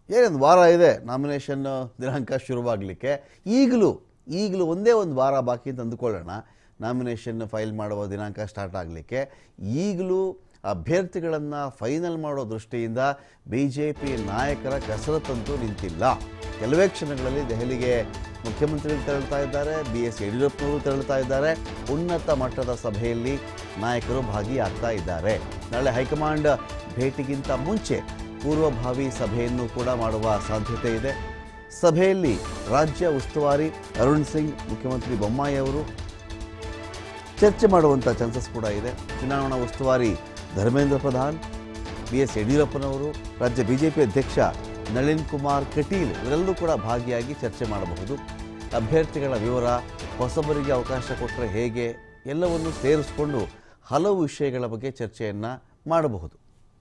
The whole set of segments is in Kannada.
ಏನೊಂದು ವಾರ ಇದೆ ನಾಮಿನೇಷನ್ ದಿನಾಂಕ ಶುರುವಾಗಲಿಕ್ಕೆ ಈಗಲೂ ಈಗಲೂ ಒಂದೇ ಒಂದು ವಾರ ಬಾಕಿ ಅಂತ ಅಂದುಕೊಳ್ಳೋಣ ನಾಮಿನೇಷನ್ ಫೈಲ್ ಮಾಡುವ ದಿನಾಂಕ ಸ್ಟಾರ್ಟ್ ಆಗಲಿಕ್ಕೆ ಈಗಲೂ ಅಭ್ಯರ್ಥಿಗಳನ್ನು ಫೈನಲ್ ಮಾಡೋ ದೃಷ್ಟಿಯಿಂದ ಬಿ ಜೆ ಪಿ ನಾಯಕರ ಕಸರತ್ತಂತೂ ನಿಂತಿಲ್ಲ ಕೆಲವೇ ಕ್ಷಣಗಳಲ್ಲಿ ದೆಹಲಿಗೆ ಮುಖ್ಯಮಂತ್ರಿ ತೆರಳ್ತಾ ಇದ್ದಾರೆ ಬಿ ಎಸ್ ಯಡಿಯೂರಪ್ಪನವರು ತೆರಳ್ತಾ ಇದ್ದಾರೆ ಉನ್ನತ ಮಟ್ಟದ ಸಭೆಯಲ್ಲಿ ನಾಯಕರು ಭಾಗಿಯಾಗ್ತಾ ಇದ್ದಾರೆ ನಾಳೆ ಹೈಕಮಾಂಡ್ ಭೇಟಿಗಿಂತ ಮುಂಚೆ ಪೂರ್ವಭಾವಿ ಸಭೆಯನ್ನು ಕೂಡ ಮಾಡುವ ಸಾಧ್ಯತೆ ಇದೆ ಸಭೆಯಲ್ಲಿ ರಾಜ್ಯ ಉಸ್ತುವಾರಿ ಅರುಣ್ ಸಿಂಗ್ ಮುಖ್ಯಮಂತ್ರಿ ಬೊಮ್ಮಾಯಿ ಅವರು ಚರ್ಚೆ ಮಾಡುವಂಥ ಚಾನ್ಸಸ್ ಕೂಡ ಇದೆ ಚುನಾವಣಾ ಉಸ್ತುವಾರಿ ಧರ್ಮೇಂದ್ರ ಪ್ರಧಾನ್ ಬಿ ಎಸ್ ಯಡಿಯೂರಪ್ಪನವರು ರಾಜ್ಯ ಬಿ ಜೆ ಪಿ ಅಧ್ಯಕ್ಷ ನಳಿನ್ ಕುಮಾರ್ ಕಟೀಲ್ ಇವರೆಲ್ಲರೂ ಕೂಡ ಭಾಗಿಯಾಗಿ ಚರ್ಚೆ ಮಾಡಬಹುದು ಅಭ್ಯರ್ಥಿಗಳ ವಿವರ ಹೊಸಬರಿಗೆ ಅವಕಾಶ ಕೊಟ್ಟರೆ ಹೇಗೆ ಎಲ್ಲವನ್ನು ಸೇರಿಸಿಕೊಂಡು ಹಲವು ವಿಷಯಗಳ ಬಗ್ಗೆ ಚರ್ಚೆಯನ್ನು ಮಾಡಬಹುದು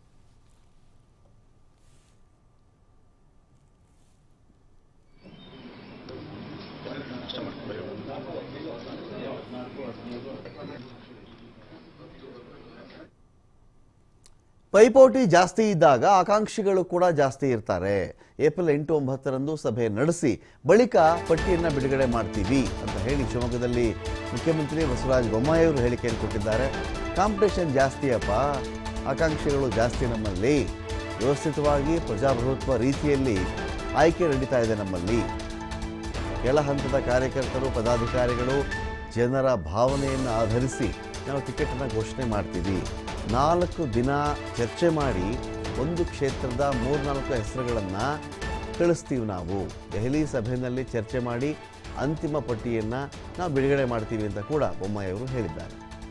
ಪೈಪೋಟಿ ಜಾಸ್ತಿ ಇದ್ದಾಗ ಆಕಾಂಕ್ಷಿಗಳು ಕೂಡ ಜಾಸ್ತಿ ಇರ್ತಾರೆ ಏಪ್ರಿಲ್ ಎಂಟು ಒಂಬತ್ತರಂದು ಸಭೆ ನಡೆಸಿ ಬಳಿಕ ಪಟ್ಟಿಯನ್ನು ಬಿಡುಗಡೆ ಮಾಡ್ತೀವಿ ಅಂತ ಹೇಳಿ ಶಿವಮೊಗ್ಗದಲ್ಲಿ ಮುಖ್ಯಮಂತ್ರಿ ಬಸವರಾಜ ಬೊಮ್ಮಾಯಿ ಅವರು ಹೇಳಿಕೆಯನ್ನು ಕೊಟ್ಟಿದ್ದಾರೆ ಕಾಂಪಿಟೇಷನ್ ಜಾಸ್ತಿಯಪ್ಪ ಆಕಾಂಕ್ಷಿಗಳು ಜಾಸ್ತಿ ನಮ್ಮಲ್ಲಿ ವ್ಯವಸ್ಥಿತವಾಗಿ ಪ್ರಜಾಪ್ರಭುತ್ವ ರೀತಿಯಲ್ಲಿ ಆಯ್ಕೆ ನಡೀತಾ ಇದೆ ನಮ್ಮಲ್ಲಿ ಕೆಳ ಹಂತದ ಕಾರ್ಯಕರ್ತರು ಪದಾಧಿಕಾರಿಗಳು ಜನರ ಭಾವನೆಯನ್ನು ಆಧರಿಸಿ ನಾವು ಟಿಕೆಟನ್ನು ಘೋಷಣೆ ಮಾಡ್ತೀವಿ ನಾಲ್ಕು ದಿನ ಚರ್ಚೆ ಮಾಡಿ ಒಂದು ಕ್ಷೇತ್ರದ ಮೂರ್ನಾಲ್ಕು ಹೆಸರುಗಳನ್ನು ಕಳಿಸ್ತೀವಿ ನಾವು ದೆಹಲಿ ಸಭೆಯಲ್ಲಿ ಚರ್ಚೆ ಮಾಡಿ ಅಂತಿಮ ಪಟ್ಟಿಯನ್ನು ನಾವು ಬಿಡುಗಡೆ ಮಾಡ್ತೀವಿ ಅಂತ ಕೂಡ ಬೊಮ್ಮಾಯಿ ಅವರು ಹೇಳಿದ್ದಾರೆ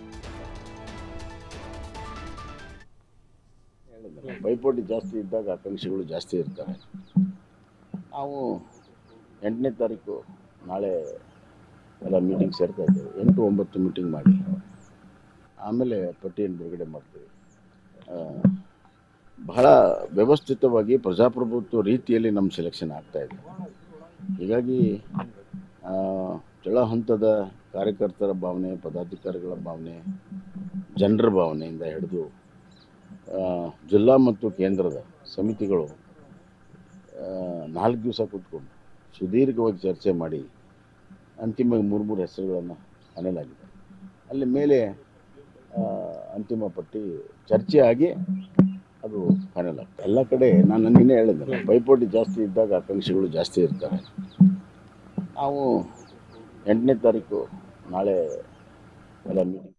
ಪೈಪೋಟಿ ಜಾಸ್ತಿ ಇದ್ದಾಗ ಆಕಾಂಕ್ಷಿಗಳು ಜಾಸ್ತಿ ಇರ್ತಾರೆ ನಾವು ಎಂಟನೇ ತಾರೀಕು ನಾಳೆ ಎಲ್ಲ ಮೀಟಿಂಗ್ ಸೇರ್ತಾ ಇದ್ದೇವೆ ಎಂಟು ಒಂಬತ್ತು ಮೀಟಿಂಗ್ ಮಾಡಿ ಆಮೇಲೆ ಪಟ್ಟಿಯನ್ನು ಬಿಡುಗಡೆ ಮಾಡ್ತೀವಿ ಆ, ಬಹಳ ವ್ಯವಸ್ಥಿತವಾಗಿ ಪ್ರಜಾಪ್ರಭುತ್ವ ರೀತಿಯಲ್ಲಿ ನಮ್ಮ ಸೆಲೆಕ್ಷನ್ ಆಗ್ತಾ ಇದೆ ಹೀಗಾಗಿ ಆ, ಕೆಳ ಹಂತದ ಕಾರ್ಯಕರ್ತರ ಭಾವನೆ ಪದಾಧಿಕಾರಿಗಳ ಭಾವನೆ ಜನರ ಭಾವನೆಯಿಂದ ಹಿಡಿದು ಆ, ಜಿಲ್ಲಾ ಮತ್ತು ಕೇಂದ್ರದ ಸಮಿತಿಗಳು ಆ, ನಾಲ್ಕು ದಿವಸ ಕೂತ್ಕೊಂಡು ಸುದೀರ್ಘವಾಗಿ ಚರ್ಚೆ ಮಾಡಿ ಅಂತಿಮ ಮೂರು ಮೂರು ಹೆಸರುಗಳನ್ನು ಅನೇಲಾಗಿದೆ ಅಲ್ಲಿ ಮೇಲೆ ಆ, ಅಂತಿಮ ಪಟ್ಟಿ ಚರ್ಚೆ ಆಗಿ ಅದು ಫೈನಲ್ ಆಗ್ತದೆ ಎಲ್ಲ ಕಡೆ ನಾನು ನಿನ್ನೆ ಹೇಳಿದ್ದೆ ಪೈಪೋಟಿ ಜಾಸ್ತಿ ಇದ್ದಾಗ ಆಕಾಂಕ್ಷಿಗಳು ಜಾಸ್ತಿ ಇರ್ತಾರೆ ನಾವು ಎಂಟನೇ ತಾರೀಕು ನಾಳೆ ಎಲ್ಲ ಮೀಟಿಂಗ್